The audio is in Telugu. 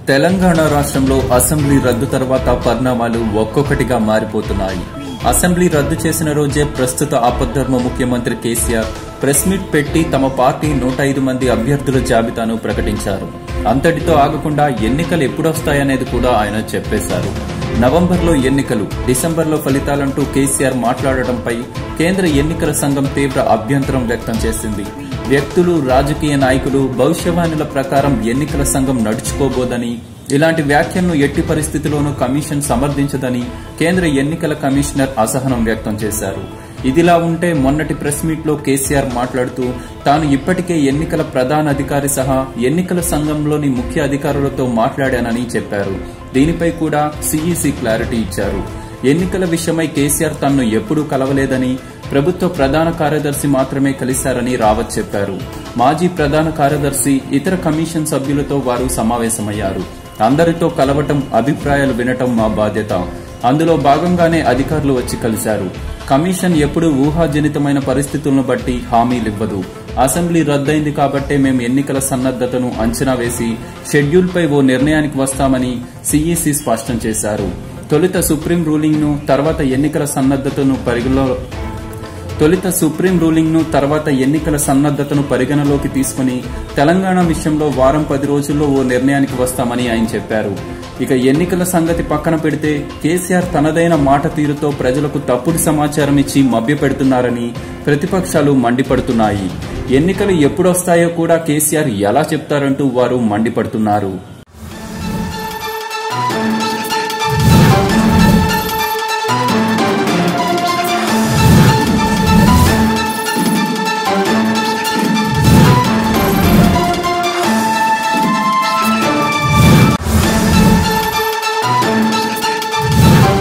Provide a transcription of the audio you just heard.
తెలంగాణ రాష్ట్రంలో అసెంబ్లీ రద్దు తర్వాత పరిణామాలు ఒక్కొక్కటిగా మారిపోతున్నాయి అసెంబ్లీ రద్దు చేసిన రోజే ప్రస్తుత ఆపద్ధర్మ ముఖ్యమంత్రి కేసీఆర్ ప్రెస్ మీట్ పెట్టి తమ పార్టీ నూట ఐదు మంది అభ్యర్థుల జాబితాను ప్రకటించారు అంతటితో ఆగకుండా ఎన్నికలు ఎప్పుడొస్తాయనేది కూడా ఆయన చెప్పేశారు నవంబర్లో ఎన్నికలు డిసెంబర్లో ఫలితాలంటూ కేసీఆర్ మాట్లాడటంపై కేంద్ర ఎన్నికల సంఘం తీవ్ర అభ్యంతరం వ్యక్తం చేసింది వ్యక్తులు రాజకీయ నాయకులు భవిష్యవాణుల ప్రకారం ఎన్నికల సంఘం నడుచుకోబోదని ఇలాంటి వ్యాఖ్యలను ఎట్టి పరిస్థితిలోనూ కమిషన్ సమర్థించదని కేంద్ర ఎన్నికల కమిషనర్ అసహనం వ్యక్తం చేశారు ఇదిలా ఉంటే మొన్నటి ప్రెస్ మీట్ లో కేసీఆర్ మాట్లాడుతూ తాను ఇప్పటికే ఎన్నికల ప్రధాన అధికారి సహా ఎన్నికల సంఘంలోని ముఖ్య అధికారులతో మాట్లాడానని చెప్పారు దీనిపై కూడా సీఈసీ క్లారిటీ ఇచ్చారు ఎన్నికల విషయమై కేసీఆర్ తన్ను ఎప్పుడూ కలవలేదని ప్రభుత్వ ప్రధాన కార్యదర్శి మాత్రమే కలిశారని రావత్ చెప్పారు మాజీ ప్రధాన కార్యదర్శి ఇతర కమిషన్ సభ్యులతో వారు సమావేశమయ్యారు అందరితో కలవటం అభిప్రాయాలు వినటం మా బాధ్యత అందులో భాగంగానే అధికారులు వచ్చి కలిశారు కమిషన్ ఎప్పుడూ ఊహాజనితమైన పరిస్థితులను బట్టి హామీలివ్వదు అసెంబ్లీ రద్దయింది కాబట్టే మేము ఎన్నికల సన్నద్దతను అంచనా వేసి షెడ్యూల్పై ఓ నిర్ణయానికి వస్తామని సీఈసీ స్పష్టం చేశారు తొలుత సుప్రీం రూలింగ్ ను తర్వాత ఎన్నికల సన్నద్దతను పరిగణలో తొలుత సుప్రీం రూలింగ్ ను తర్వాత ఎన్నికల సన్నద్దతను పరిగణలోకి తీసుకుని తెలంగాణ విషయంలో వారం పది రోజుల్లో ఓ నిర్ణయానికి వస్తామని ఆయన చెప్పారు ఇక ఎన్నికల సంగతి పక్కన పెడితే కేసీఆర్ తనదైన మాట తీరుతో ప్రజలకు తప్పుడు సమాచారం ఇచ్చి మభ్యపెడుతున్నారని ప్రతిపక్షాలు మండిపడుతున్నాయి ఎన్నికలు ఎప్పుడొస్తాయో కూడా కేసీఆర్ ఎలా చెప్తారంటూ వారు మండిపడుతున్నారు